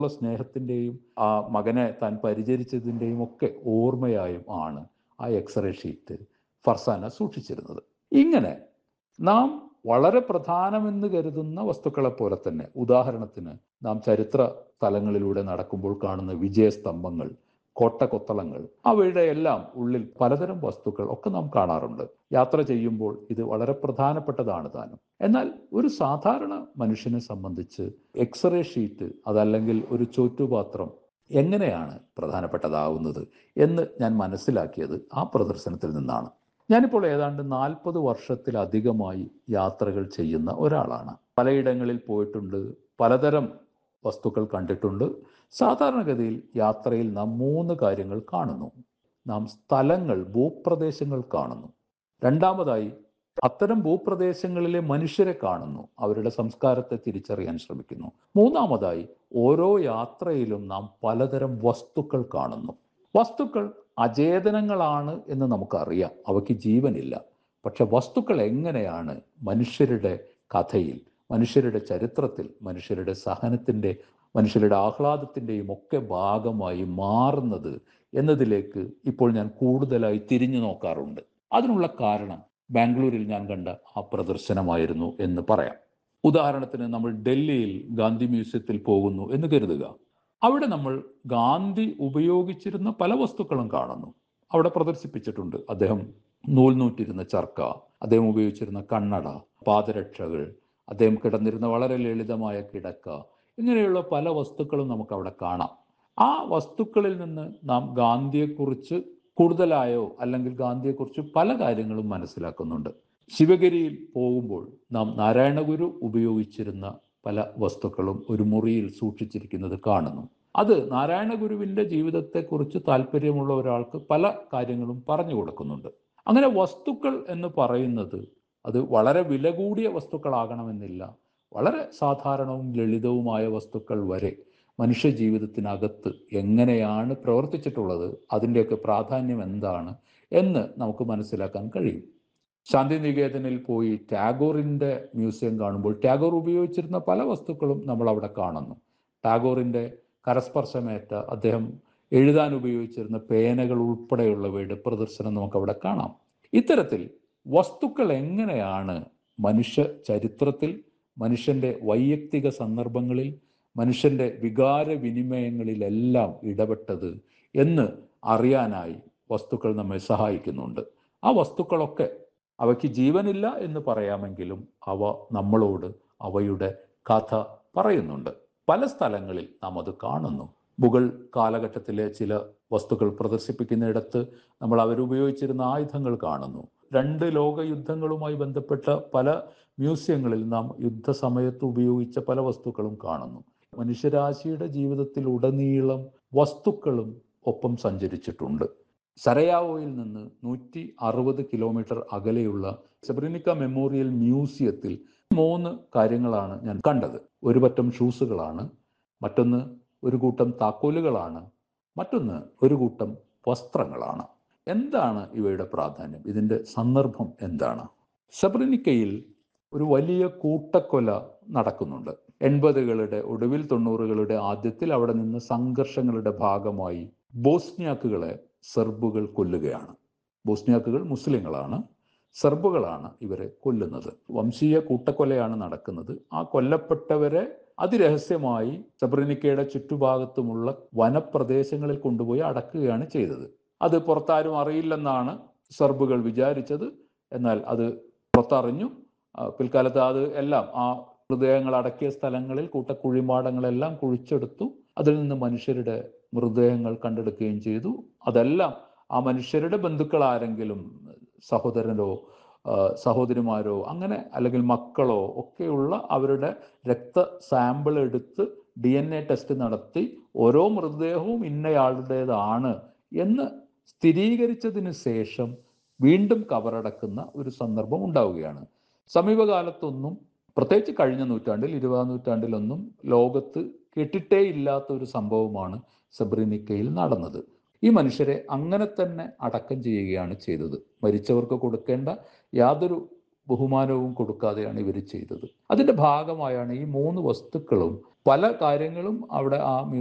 ഉള്ള സ്നേഹത്തിൻ്റെയും ആ മകനെ താൻ പരിചരിച്ചതിൻ്റെയും ഒക്കെ ഓർമ്മയായും ആണ് ആ എക്സ്റേ ഷീറ്റ് ഫർസാന സൂക്ഷിച്ചിരുന്നത് ഇങ്ങനെ നാം വളരെ പ്രധാനമെന്ന് കരുതുന്ന വസ്തുക്കളെ പോലെ തന്നെ ഉദാഹരണത്തിന് നാം ചരിത്ര സ്ഥലങ്ങളിലൂടെ നടക്കുമ്പോൾ കാണുന്ന വിജയസ്തംഭങ്ങൾ കോട്ടകൊത്തളങ്ങൾ അവയുടെ എല്ലാം ഉള്ളിൽ പലതരം വസ്തുക്കൾ ഒക്കെ നാം കാണാറുണ്ട് യാത്ര ചെയ്യുമ്പോൾ ഇത് വളരെ പ്രധാനപ്പെട്ടതാണ് താനും എന്നാൽ ഒരു സാധാരണ മനുഷ്യനെ സംബന്ധിച്ച് എക്സ്റേ ഷീറ്റ് അതല്ലെങ്കിൽ ഒരു ചോറ്റുപാത്രം എങ്ങനെയാണ് പ്രധാനപ്പെട്ടതാവുന്നത് എന്ന് ഞാൻ മനസ്സിലാക്കിയത് ആ പ്രദർശനത്തിൽ നിന്നാണ് ഞാനിപ്പോൾ ഏതാണ്ട് നാൽപ്പത് വർഷത്തിലധികമായി യാത്രകൾ ചെയ്യുന്ന ഒരാളാണ് പലയിടങ്ങളിൽ പോയിട്ടുണ്ട് പലതരം വസ്തുക്കൾ കണ്ടിട്ടുണ്ട് സാധാരണഗതിയിൽ യാത്രയിൽ നാം മൂന്ന് കാര്യങ്ങൾ കാണുന്നു നാം സ്ഥലങ്ങൾ ഭൂപ്രദേശങ്ങൾ കാണുന്നു രണ്ടാമതായി അത്തരം ഭൂപ്രദേശങ്ങളിലെ മനുഷ്യരെ കാണുന്നു അവരുടെ സംസ്കാരത്തെ തിരിച്ചറിയാൻ ശ്രമിക്കുന്നു മൂന്നാമതായി ഓരോ യാത്രയിലും നാം പലതരം വസ്തുക്കൾ കാണുന്നു വസ്തുക്കൾ അചേതനങ്ങളാണ് എന്ന് നമുക്കറിയാം അവയ്ക്ക് ജീവനില്ല പക്ഷെ വസ്തുക്കൾ എങ്ങനെയാണ് മനുഷ്യരുടെ കഥയിൽ മനുഷ്യരുടെ ചരിത്രത്തിൽ മനുഷ്യരുടെ സഹനത്തിൻ്റെ മനുഷ്യരുടെ ആഹ്ലാദത്തിൻ്റെയും ഒക്കെ ഭാഗമായി മാറുന്നത് എന്നതിലേക്ക് ഇപ്പോൾ ഞാൻ കൂടുതലായി തിരിഞ്ഞു നോക്കാറുണ്ട് അതിനുള്ള കാരണം ബാംഗ്ലൂരിൽ ഞാൻ കണ്ട ആ പ്രദർശനമായിരുന്നു എന്ന് പറയാം ഉദാഹരണത്തിന് നമ്മൾ ഡൽഹിയിൽ ഗാന്ധി മ്യൂസിയത്തിൽ പോകുന്നു എന്ന് കരുതുക അവിടെ നമ്മൾ ഗാന്ധി ഉപയോഗിച്ചിരുന്ന പല വസ്തുക്കളും കാണുന്നു അവിടെ പ്രദർശിപ്പിച്ചിട്ടുണ്ട് അദ്ദേഹം നൂൽ നൂറ്റിരുന്ന ചർക്ക അദ്ദേഹം ഉപയോഗിച്ചിരുന്ന കണ്ണട പാദരക്ഷകൾ അദ്ദേഹം കിടന്നിരുന്ന വളരെ ലളിതമായ കിടക്ക ഇങ്ങനെയുള്ള പല വസ്തുക്കളും നമുക്ക് അവിടെ കാണാം ആ വസ്തുക്കളിൽ നിന്ന് നാം ഗാന്ധിയെക്കുറിച്ച് കൂടുതലായോ അല്ലെങ്കിൽ ഗാന്ധിയെക്കുറിച്ച് പല കാര്യങ്ങളും മനസ്സിലാക്കുന്നുണ്ട് ശിവഗിരിയിൽ പോകുമ്പോൾ നാം നാരായണഗുരു ഉപയോഗിച്ചിരുന്ന പല വസ്തുക്കളും ഒരു മുറിയിൽ സൂക്ഷിച്ചിരിക്കുന്നത് കാണുന്നു അത് നാരായണഗുരുവിൻ്റെ ജീവിതത്തെക്കുറിച്ച് താല്പര്യമുള്ള ഒരാൾക്ക് പല കാര്യങ്ങളും പറഞ്ഞു കൊടുക്കുന്നുണ്ട് അങ്ങനെ വസ്തുക്കൾ എന്ന് പറയുന്നത് അത് വളരെ വില കൂടിയ വസ്തുക്കളാകണമെന്നില്ല വളരെ സാധാരണവും ലളിതവുമായ വസ്തുക്കൾ വരെ മനുഷ്യ ജീവിതത്തിനകത്ത് എങ്ങനെയാണ് പ്രവർത്തിച്ചിട്ടുള്ളത് അതിൻ്റെയൊക്കെ പ്രാധാന്യം എന്താണ് എന്ന് നമുക്ക് മനസ്സിലാക്കാൻ കഴിയും ശാന്തിനികേതനിൽ പോയി ടാഗോറിൻ്റെ മ്യൂസിയം കാണുമ്പോൾ ടാഗോർ ഉപയോഗിച്ചിരുന്ന പല വസ്തുക്കളും നമ്മൾ അവിടെ കാണുന്നു ടാഗോറിൻ്റെ കരസ്പർശമേറ്റ അദ്ദേഹം എഴുതാൻ ഉപയോഗിച്ചിരുന്ന പേനകൾ ഉൾപ്പെടെയുള്ളവയുടെ പ്രദർശനം നമുക്ക് അവിടെ കാണാം ഇത്തരത്തിൽ വസ്തുക്കൾ എങ്ങനെയാണ് മനുഷ്യ ചരിത്രത്തിൽ മനുഷ്യന്റെ വൈയക്തിക സന്ദർഭങ്ങളിൽ മനുഷ്യന്റെ വികാര വിനിമയങ്ങളിലെല്ലാം ഇടപെട്ടത് എന്ന് അറിയാനായി വസ്തുക്കൾ നമ്മെ സഹായിക്കുന്നുണ്ട് ആ വസ്തുക്കളൊക്കെ അവയ്ക്ക് ജീവനില്ല എന്ന് പറയാമെങ്കിലും അവ നമ്മളോട് അവയുടെ കഥ പറയുന്നുണ്ട് പല സ്ഥലങ്ങളിൽ നാം അത് കാണുന്നു മുഗൾ കാലഘട്ടത്തിലെ ചില വസ്തുക്കൾ പ്രദർശിപ്പിക്കുന്നിടത്ത് നമ്മൾ അവരുപയോഗിച്ചിരുന്ന ആയുധങ്ങൾ കാണുന്നു രണ്ട് ലോക യുദ്ധങ്ങളുമായി ബന്ധപ്പെട്ട പല മ്യൂസിയങ്ങളിൽ നാം യുദ്ധസമയത്ത് ഉപയോഗിച്ച പല വസ്തുക്കളും കാണുന്നു മനുഷ്യരാശിയുടെ ജീവിതത്തിൽ ഉടനീളം വസ്തുക്കളും ഒപ്പം സഞ്ചരിച്ചിട്ടുണ്ട് സരയാവോയിൽ നിന്ന് നൂറ്റി അറുപത് കിലോമീറ്റർ അകലെയുള്ള സെബ്രിനിക്ക മെമ്മോറിയൽ മ്യൂസിയത്തിൽ മൂന്ന് കാര്യങ്ങളാണ് ഞാൻ കണ്ടത് ഒരു പറ്റം ഷൂസുകളാണ് മറ്റൊന്ന് ഒരു കൂട്ടം താക്കോലുകളാണ് മറ്റൊന്ന് ഒരു കൂട്ടം വസ്ത്രങ്ങളാണ് എന്താണ് ഇവയുടെ പ്രാധാന്യം ഇതിൻ്റെ സന്ദർഭം എന്താണ് സബ്രിനിക്കയിൽ ഒരു വലിയ കൂട്ടക്കൊല നടക്കുന്നുണ്ട് എൺപതുകളുടെ ഒടുവിൽ തൊണ്ണൂറുകളുടെ ആദ്യത്തിൽ അവിടെ നിന്ന് സംഘർഷങ്ങളുടെ ഭാഗമായി ബോസ്നിയാക്കുകളെ സെർബുകൾ കൊല്ലുകയാണ് ബോസ്നിയാക്കുകൾ മുസ്ലിങ്ങളാണ് സെർബുകളാണ് ഇവരെ കൊല്ലുന്നത് വംശീയ കൂട്ടക്കൊലയാണ് നടക്കുന്നത് ആ കൊല്ലപ്പെട്ടവരെ അതിരഹസ്യമായി സബ്രനിക്കയുടെ ചുറ്റുഭാഗത്തുമുള്ള വനപ്രദേശങ്ങളിൽ കൊണ്ടുപോയി അടക്കുകയാണ് ചെയ്തത് അത് പുറത്താരും അറിയില്ലെന്നാണ് സെർബുകൾ വിചാരിച്ചത് എന്നാൽ അത് പുറത്തറിഞ്ഞു പിൽക്കാലത്ത് അത് എല്ലാം ആ മൃതദേഹങ്ങൾ അടക്കിയ സ്ഥലങ്ങളിൽ കൂട്ടക്കുഴിമാടങ്ങളെല്ലാം കുഴിച്ചെടുത്തു അതിൽ നിന്ന് മനുഷ്യരുടെ മൃതദേഹങ്ങൾ കണ്ടെടുക്കുകയും ചെയ്തു അതെല്ലാം ആ മനുഷ്യരുടെ ബന്ധുക്കൾ ആരെങ്കിലും സഹോദരനോ സഹോദരിമാരോ അങ്ങനെ അല്ലെങ്കിൽ മക്കളോ ഒക്കെയുള്ള അവരുടെ രക്ത സാമ്പിൾ എടുത്ത് ഡി എൻ എ ടെസ്റ്റ് നടത്തി ഓരോ മൃതദേഹവും ഇന്നയാളുടേതാണ് എന്ന് സ്ഥിരീകരിച്ചതിന് ശേഷം വീണ്ടും കവറടക്കുന്ന ഒരു സന്ദർഭം ഉണ്ടാവുകയാണ് സമീപകാലത്തൊന്നും പ്രത്യേകിച്ച് കഴിഞ്ഞ നൂറ്റാണ്ടിൽ ഇരുപതാം നൂറ്റാണ്ടിലൊന്നും ലോകത്ത് കേട്ടിട്ടേ ഇല്ലാത്ത ഒരു സംഭവമാണ് സബ്രിനിക്കയിൽ നടന്നത് ഈ മനുഷ്യരെ അങ്ങനെ തന്നെ അടക്കം ചെയ്യുകയാണ് ചെയ്തത് മരിച്ചവർക്ക് കൊടുക്കേണ്ട യാതൊരു ബഹുമാനവും കൊടുക്കാതെയാണ് ഇവർ ചെയ്തത് അതിന്റെ ഭാഗമായാണ് ഈ മൂന്ന് വസ്തുക്കളും പല കാര്യങ്ങളും അവിടെ ആ